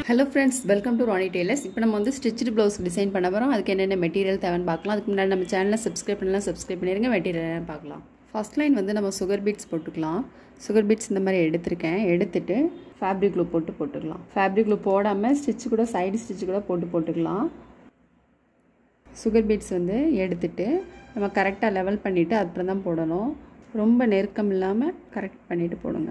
hello friends welcome to Rani tailors இப்போ நம்ம வந்து ஸ்டிச்சு ப்ளவுஸ் டிசைன் பண்ண போகிறோம் அதுக்கு என்னென்ன மெட்டீரியல் தேவைன்னு பார்க்கலாம் அதுக்கு முன்னாடி நம்ம சேனலை சப்ஸ்கிரைப் பண்ணலாம் சப்ஸ்கிரைப் பண்ணிடுங்க மெட்டீரியல் பார்க்கலாம் ஃபர்ஸ்ட் லைன் வந்து நம்ம சுகர் பீட்ஸ் போட்டுக்கலாம் சுகர் பீட்ஸ் இந்த மாதிரி எடுத்திருக்கேன் எடுத்துட்டு ஃபேப்ரிக் க்ளூ போட்டு போட்டுக்கலாம் ஃபேப்ரிக் க்ளூ போடாமல் ஸ்டிச்சு கூட சைடு ஸ்டிச்சு கூட போட்டு போட்டுக்கலாம் சுகர் பீட்ஸ் வந்து எடுத்துட்டு நம்ம கரெக்டாக லெவல் பண்ணிவிட்டு அப்புறம் தான் போடணும் ரொம்ப நெருக்கம் இல்லாமல் கரெக்ட் பண்ணிவிட்டு போடுங்க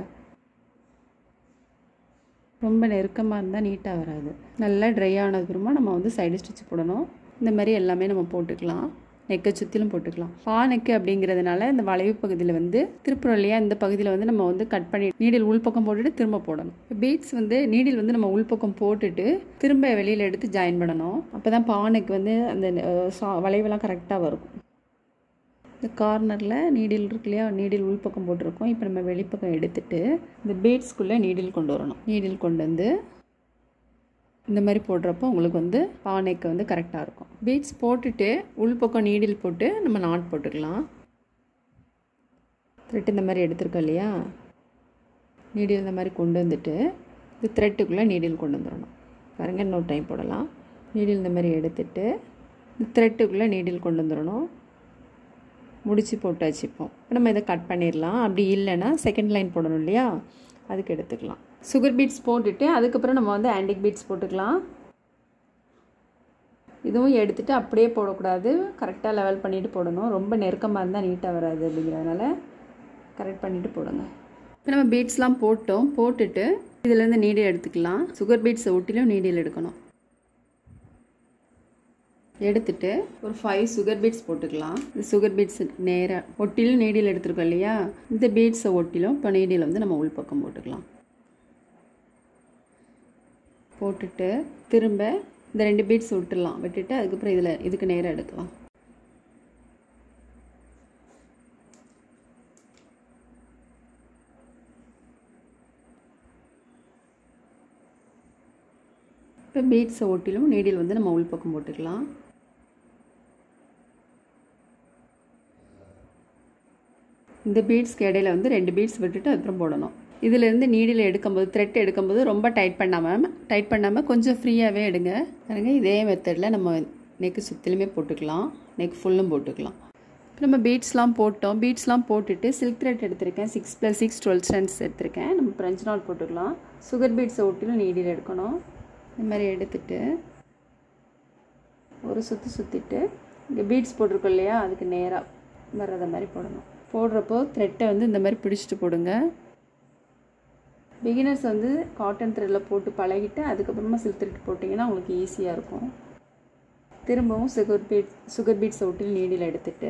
ரொம்ப நெருக்கமாக இருந்தால் நீட்டாக வராது நல்லா ட்ரை ஆனதுக்கப்புறமா நம்ம வந்து சைடு ஸ்டிச் போடணும் இந்த மாதிரி எல்லாமே நம்ம போட்டுக்கலாம் நெக்கை சுற்றிலும் போட்டுக்கலாம் பா நெக்கு அப்படிங்கிறதுனால இந்த வளைவு பகுதியில் வந்து திருப்புறோம் இல்லையா இந்த பகுதியில் வந்து நம்ம வந்து கட் பண்ணி நீடில் உள்பக்கம் போட்டுட்டு திரும்ப போடணும் பீட்ஸ் வந்து நீடில் வந்து நம்ம உள்பக்கம் போட்டுட்டு திரும்ப வெளியில் எடுத்து ஜாயின் பண்ணணும் அப்போ தான் பானைக்கு வந்து அந்த சா வளைவெல்லாம் கரெக்டாக வரும் இந்த கார்னரில் நீடில் இருக்கு இல்லையா நீடில் உள்பக்கம் போட்டிருக்கோம் இப்போ நம்ம வெளிப்பக்கம் எடுத்துட்டு இந்த பீட்ஸ்குள்ளே நீடில் கொண்டு வரணும் நீடில் கொண்டு வந்து இந்த மாதிரி போடுறப்போ உங்களுக்கு வந்து பானைக்கு வந்து கரெக்டாக இருக்கும் பீட்ஸ் போட்டுட்டு உள்பக்கம் நீடில் போட்டு நம்ம நாட் போட்டுக்கலாம் த்ரெட் இந்த மாதிரி எடுத்துருக்கோம் இல்லையா நீடில் இந்த மாதிரி கொண்டு வந்துட்டு இந்த த்ரெட்டுக்குள்ளே நீடில் கொண்டு வந்துடணும் பாருங்கள் இன்னொரு டைம் போடலாம் நீடில் இந்த மாதிரி எடுத்துட்டு இந்த த்ரெட்டுக்குள்ளே நீடில் கொண்டு வந்துடணும் முடிச்சு போட்டு வச்சுப்போம் இப்போ நம்ம இதை கட் பண்ணிடலாம் அப்படி இல்லைன்னா செகண்ட் லைன் போடணும் இல்லையா அதுக்கு எடுத்துக்கலாம் சுகர் பீட்ஸ் போட்டுட்டு அதுக்கப்புறம் நம்ம வந்து ஆண்டிக் பீட்ஸ் போட்டுக்கலாம் இதுவும் எடுத்துகிட்டு அப்படியே போடக்கூடாது கரெக்டாக லெவல் பண்ணிவிட்டு போடணும் ரொம்ப நெருக்கமாக இருந்தால் நீட்டாக வராது அப்படிங்கிறதுனால கரெக்ட் பண்ணிவிட்டு போடுங்க இப்போ நம்ம பீட்ஸ்லாம் போட்டோம் போட்டுட்டு இதுலேருந்து நீடில் எடுத்துக்கலாம் சுகர் பீட்ஸை ஒட்டிலும் நீடில் எடுக்கணும் எடுத்துட்டு ஒரு ஃபைவ் சுகர் பீட்ஸ் போட்டுக்கலாம் இந்த சுகர் பீட்ஸ் நேராக ஒட்டிலும் நீடியில் எடுத்துருக்கோம் இல்லையா இந்த பீட்ஸை ஒட்டிலும் இப்போ நீடியில் வந்து நம்ம உள்பக்கம் போட்டுக்கலாம் போட்டுட்டு திரும்ப இந்த ரெண்டு பீட்ஸ் விட்டுடலாம் விட்டுட்டு அதுக்கப்புறம் இதில் இதுக்கு நேராக எடுக்கலாம் இப்போ பீட்ஸை ஒட்டிலும் நீடில் வந்து நம்ம உள்பக்கம் போட்டுக்கலாம் இந்த பீட்ஸ்க்கு இடையில வந்து ரெண்டு பீட்ஸ் விட்டுட்டு அப்புறம் போடணும் இதிலேருந்து நீடில் எடுக்கும்போது த்ரெட் எடுக்கும்போது ரொம்ப டைட் பண்ணாமல் டைட் பண்ணாமல் கொஞ்சம் ஃப்ரீயாகவே எடுங்க பாருங்க இதே மெத்தடில் நம்ம நெக்கு சுற்றிலுமே போட்டுக்கலாம் நெக் ஃபுல்லும் போட்டுக்கலாம் இப்போ நம்ம பீட்ஸ்லாம் போட்டோம் பீட்ஸ்லாம் போட்டுட்டு சில்க் த்ரெட் எடுத்திருக்கேன் six plus six twelve strands எடுத்திருக்கேன் நம்ம ஃப்ரெஞ்ச் நாட் போட்டுக்கலாம் சுகர் பீட்ஸை ஒட்டிலும் நீடில் எடுக்கணும் இந்த மாதிரி எடுத்துட்டு ஒரு சுற்றி சுற்றிட்டு இங்கே பீட்ஸ் போட்டிருக்கோம் இல்லையா அதுக்கு நேராக வர்றத மாதிரி போடணும் போடுறப்போ த்ரெட்டை வந்து இந்த மாதிரி பிடிச்சிட்டு போடுங்க பிகினர்ஸ் வந்து காட்டன் த்ரெட்டில் போட்டு பழகிட்டு அதுக்கப்புறமா சில்க் த்ரெட் போட்டிங்கன்னா உங்களுக்கு ஈஸியாக இருக்கும் திரும்பவும் சுகர் பீட் சுகர் பீட்ஸை ஒட்டி நீடில் எடுத்துட்டு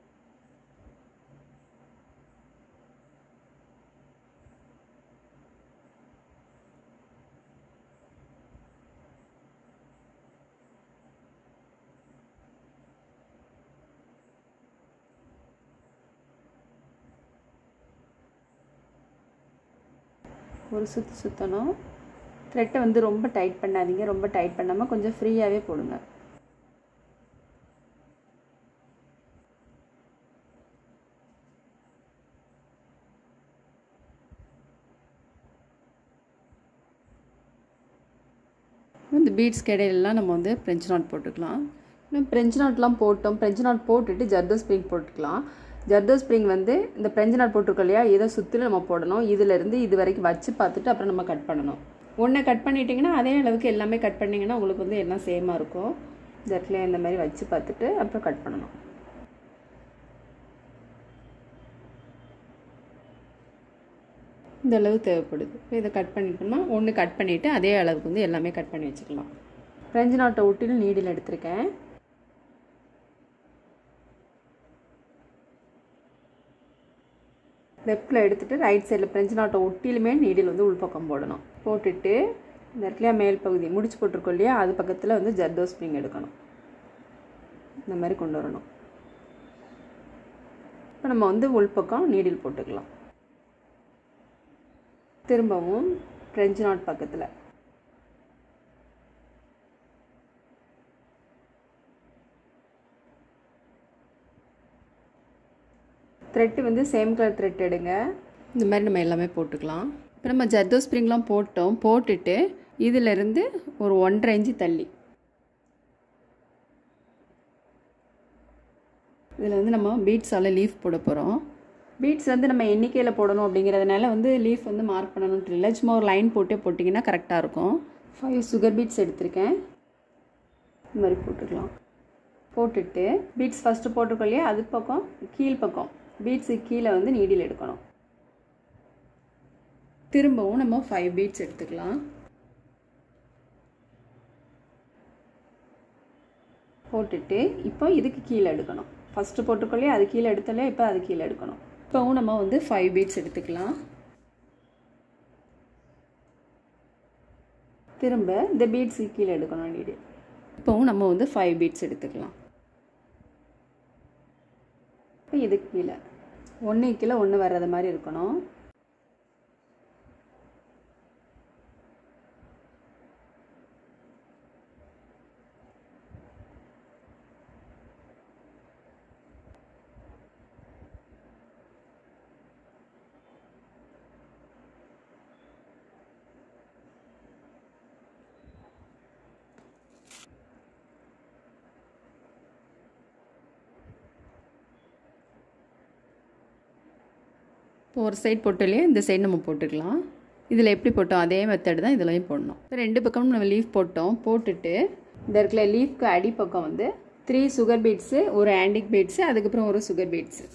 ஒரு சுற்றி சுற்றணும் த்ரெட்டை வந்து ரொம்ப டைட் பண்ணாதீங்க ரொம்ப டைட் பண்ணாமல் கொஞ்சம் ஃப்ரீயாகவே போடுங்க இந்த பீட்ஸ் இடையிலலாம் நம்ம வந்து ஃப்ரெஞ்ச் நாட் போட்டுக்கலாம் இன்னும் ஃப்ரெஞ்ச் நாட்லாம் போட்டோம் ஃப்ரெஞ்ச் நாட் போட்டுட்டு ஜர்தோ ஸ்ப்ரிங் போட்டுக்கலாம் ஜர்தோ ஸ்ப்ரிங் வந்து இந்த ஃப்ரெஞ்ச் நாட் போட்டிருக்கோம் இல்லையா இதை சுற்றிலும் நம்ம போடணும் இதிலேருந்து இது வரைக்கும் வச்சு பார்த்துட்டு அப்புறம் நம்ம கட் பண்ணணும் ஒன்றை கட் பண்ணிட்டீங்கன்னா அதே அளவுக்கு எல்லாமே கட் பண்ணிங்கன்னா உங்களுக்கு வந்து எல்லாம் சேமாக இருக்கும் இந்த இடத்துல இந்த மாதிரி வச்சு பார்த்துட்டு அப்புறம் கட் பண்ணணும் இந்த அளவு தேவைப்படுது இப்போ இதை கட் பண்ணிட்டோம்னா ஒன்று கட் பண்ணிவிட்டு அதே அளவுக்கு வந்து எல்லாமே கட் பண்ணி வச்சுக்கலாம் ஃப்ரெஞ்சு நாட்டை ஒட்டிலும் நீடில் எடுத்திருக்கேன் லெஃப்டில் எடுத்துகிட்டு ரைட் சைடில் ஃப்ரெஞ்சு நாட்டை ஒட்டிலுமே நீடில் வந்து உள்பக்கம் போடணும் போட்டுட்டு இந்த இடத்துல மேல் பகுதி முடிச்சு போட்டிருக்கோம் இல்லையா அது பக்கத்தில் வந்து ஜர்தோ ஸ்ப்ரிங் எடுக்கணும் இந்த மாதிரி கொண்டு வரணும் இப்போ நம்ம வந்து உள்பக்கம் நீடில் போட்டுக்கலாம் திரும்பவும் ஃப்ரெஞ்சு நாட் பக்கத்தில் த்ரெட்டு வந்து சேம் கலர் த்ரெட் எடுங்க இந்த மாதிரி நம்ம எல்லாமே போட்டுக்கலாம் இப்போ நம்ம ஜர்தோ ஸ்ப்ரிங்லாம் போட்டோம் போட்டுட்டு இதிலிருந்து ஒரு ஒன்றரை இன்ச்சு தள்ளி இதில் வந்து நம்ம பீட்ஸால் லீஃப் போட போகிறோம் பீட்ஸ் வந்து நம்ம எண்ணிக்கையில் போடணும் அப்படிங்கிறதுனால வந்து லீஃப் வந்து மார்க் பண்ணணுன்ட்டு இல்லை சும்மா ஒரு லைன் போட்டே போட்டிங்கன்னா கரெக்டாக இருக்கும் ஃபைவ் சுகர் பீட்ஸ் எடுத்திருக்கேன் இந்த மாதிரி போட்டுக்கலாம் போட்டுட்டு பீட்ஸ் ஃபஸ்ட்டு போட்டிருக்கோம் இல்லையா அது பக்கம் கீழ் பக்கம் பீட்ஸுக்கு கீழே வந்து நீடில் எடுக்கணும் திரும்பவும் நம்ம ஃபைவ் பீட்ஸ் எடுத்துக்கலாம் போட்டுட்டு இப்போ இதுக்கு கீழே எடுக்கணும் ஃபஸ்ட்டு போட்டுக்கொள்ளே அது கீழே எடுத்தாலே இப்போ அது கீழே எடுக்கணும் இப்போவும் நம்ம வந்து ஃபைவ் பீட்ஸ் எடுத்துக்கலாம் திரும்ப இந்த பீட்ஸுக்கு கீழே எடுக்கணும் நீடு இப்போவும் நம்ம வந்து ஃபைவ் பீட்ஸ் எடுத்துக்கலாம் இப்போ இதுக்கு கீழே ஒன்று கீழே ஒன்று வர்றது மாதிரி இருக்கணும் இப்போ ஒரு சைட் போட்டோலையே இந்த சைடு நம்ம போட்டுக்கலாம் இதில் எப்படி போட்டோம் அதே மெத்தட் தான் இதுலையும் போடணும் இப்போ ரெண்டு பக்கமும் நம்ம லீஃப் போட்டோம் போட்டுட்டு இந்த இருக்கிற லீஃப்க்கு அடிப்பக்கம் வந்து த்ரீ சுகர் பீட்ஸு ஒரு ஆண்டிக் பீட்ஸு அதுக்கப்புறம் ஒரு சுகர் பீட்ஸு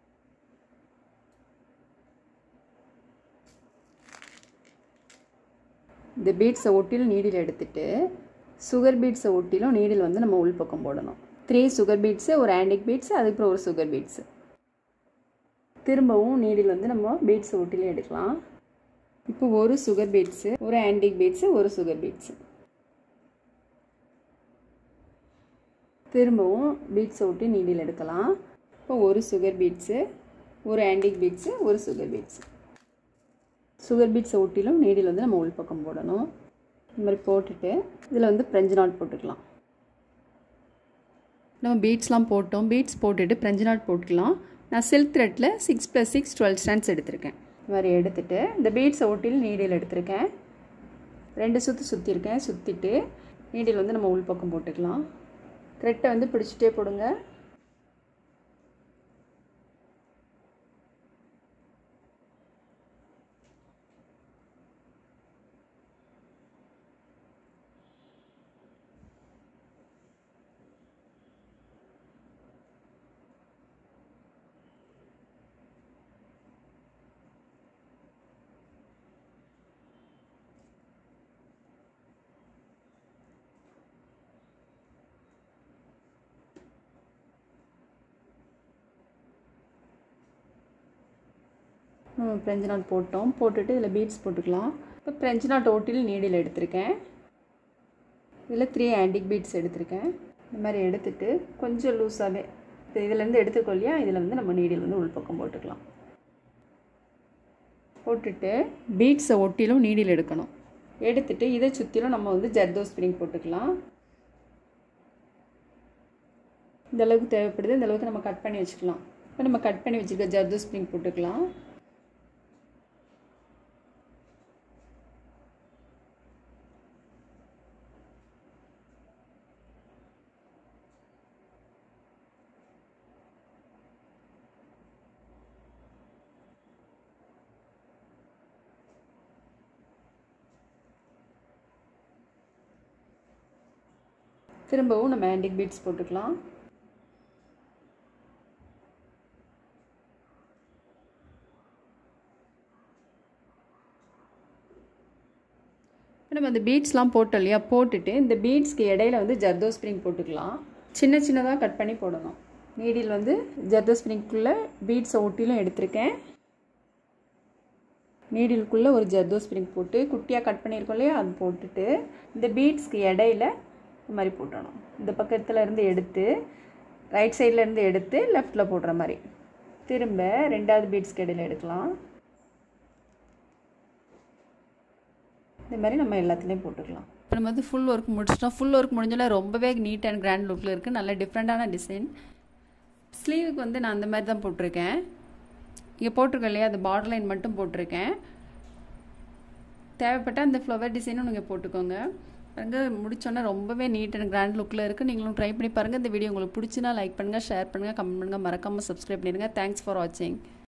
இந்த பீட்ஸை ஒட்டிலும் நீடில் எடுத்துட்டு சுகர் பீட்ஸை ஒட்டிலும் நீடில் வந்து நம்ம உள்பக்கம் போடணும் த்ரீ சுகர் பீட்ஸு ஒரு ஆண்டிக் பீட்ஸு அதுக்கப்புறம் ஒரு சுகர் பீட்ஸு திரும்பவும் நீடில் வந்து நம்ம பீட்ஸ் ஒட்டிலே எடுக்கலாம் இப்போ ஒரு சுகர் பீட்ஸு ஒரு ஆன்டிக் பீட்ஸு ஒரு சுகர் பீட்ஸு திரும்பவும் பீட்ஸை ஒட்டி நீடில் எடுக்கலாம் இப்போ ஒரு சுகர் பீட்ஸு ஒரு ஆன்டிக் பீட்ஸு ஒரு சுகர் பீட்ஸு சுகர் பீட்ஸை ஒட்டிலும் நீடில் வந்து நம்ம உள்பக்கம் போடணும் இந்த மாதிரி போட்டுட்டு இதில் வந்து ஃப்ரெஞ்சு நாட் போட்டுக்கலாம் நம்ம பீட்ஸ்லாம் போட்டோம் பீட்ஸ் போட்டுட்டு ஃப்ரெஞ்சு நாட் போட்டுக்கலாம் நான் சில்க் த்ரெட்டில் six plus six twelve strands எடுத்திருக்கேன் இது மாதிரி எடுத்துகிட்டு இந்த பீட்ஸை ஒட்டில் நீடில் எடுத்திருக்கேன் ரெண்டு சுற்று சுற்றிருக்கேன் சுற்றிட்டு நீடில் வந்து நம்ம உள்பக்கம் போட்டுக்கலாம் த்ரெட்டை வந்து பிடிச்சிட்டே போடுங்க நம்ம ஃப்ரெஞ்சு நாட் போட்டோம் போட்டுட்டு இதில் பீட்ஸ் போட்டுக்கலாம் இப்போ ஃப்ரெஞ்சு நாட் ஓட்டில் நீடில் எடுத்திருக்கேன் இதில் த்ரீ ஆன்டிக் பீட்ஸ் எடுத்திருக்கேன் இந்த மாதிரி எடுத்துட்டு கொஞ்சம் லூஸாகவே இப்போ இதுலேருந்து எடுத்துக்கோ இல்லையா இதில் வந்து நம்ம நீடில் வந்து உள்பக்கம் போட்டுக்கலாம் போட்டுட்டு பீட்ஸை ஒட்டிலும் நீடில் எடுக்கணும் எடுத்துட்டு இதை சுற்றிலும் நம்ம வந்து ஜர்தோ ஸ்ப்ரிங் போட்டுக்கலாம் இந்த அளவுக்கு தேவைப்படுது இந்த அளவுக்கு நம்ம கட் பண்ணி வச்சுக்கலாம் இப்போ நம்ம கட் பண்ணி வச்சுருக்க ஜர்தோ ஸ்ப்ரிங் போட்டுக்கலாம் திரும்பவும் நம்ம ஆன்டிக் பீட்ஸ் போட்டுக்கலாம் இப்போ நம்ம அந்த பீட்ஸ்லாம் போட்டோம் இல்லையா போட்டுட்டு இந்த பீட்ஸ்க்கு இடையில வந்து ஜர்தோ ஸ்ப்ரிங் போட்டுக்கலாம் சின்ன சின்னதாக கட் பண்ணி போடணும் நீடில் வந்து ஜர்தோ ஸ்ப்ரிங்குள்ளே பீட்ஸை ஒட்டிலும் எடுத்திருக்கேன் நீடிலுக்குள்ளே ஒரு ஜர்தோ ஸ்ப்ரிங் போட்டு குட்டியாக கட் பண்ணியிருக்கோம் இல்லையா அது போட்டுட்டு இந்த பீட்ஸ்க்கு இடையில இந்த மாதிரி போட்டணும் இந்த பக்கத்தில் இருந்து எடுத்து ரைட் சைடில் இருந்து எடுத்து லெஃப்டில் போடுற மாதிரி திரும்ப ரெண்டாவது பீட்ஸ்க்கு இடையில எடுக்கலாம் இந்த மாதிரி நம்ம எல்லாத்துலேயும் போட்டுக்கலாம் இப்போ நம்ம வந்து ஃபுல் ஒர்க் முடிச்சிட்டோம் ஃபுல் ஒர்க் முடிஞ்சாலும் ரொம்பவே நீட் அண்ட் கிராண்ட் லுக்கில் இருக்குது நல்ல டிஃப்ரெண்ட்டான டிசைன் ஸ்லீவுக்கு வந்து நான் அந்த மாதிரி தான் போட்டிருக்கேன் இங்கே போட்டிருக்கேன் இல்லையா அது பார்டர் லைன் மட்டும் போட்டிருக்கேன் தேவைப்பட்டால் அந்த ஃப்ளவர் டிசைனும் நீங்கள் போட்டுக்கோங்க பாருங்க முடிச்சோன்னே ரொம்பவே நீட் அண்ட் கிராண்ட் லுக்கில் இருக்குது நீங்களும் ட்ரை பண்ணி பாருங்கள் இந்த வீடியோ உங்களுக்கு பிடிச்சினா லைக் பண்ணுங்கள் ஷேர் பண்ணுங்கள் கமெண்ட் பண்ணுங்கள் மறக்காமல் சப்ஸ்கிரைப் பண்ணிடுங்க தேங்க்ஸ் ஃபார் வாட்சிங்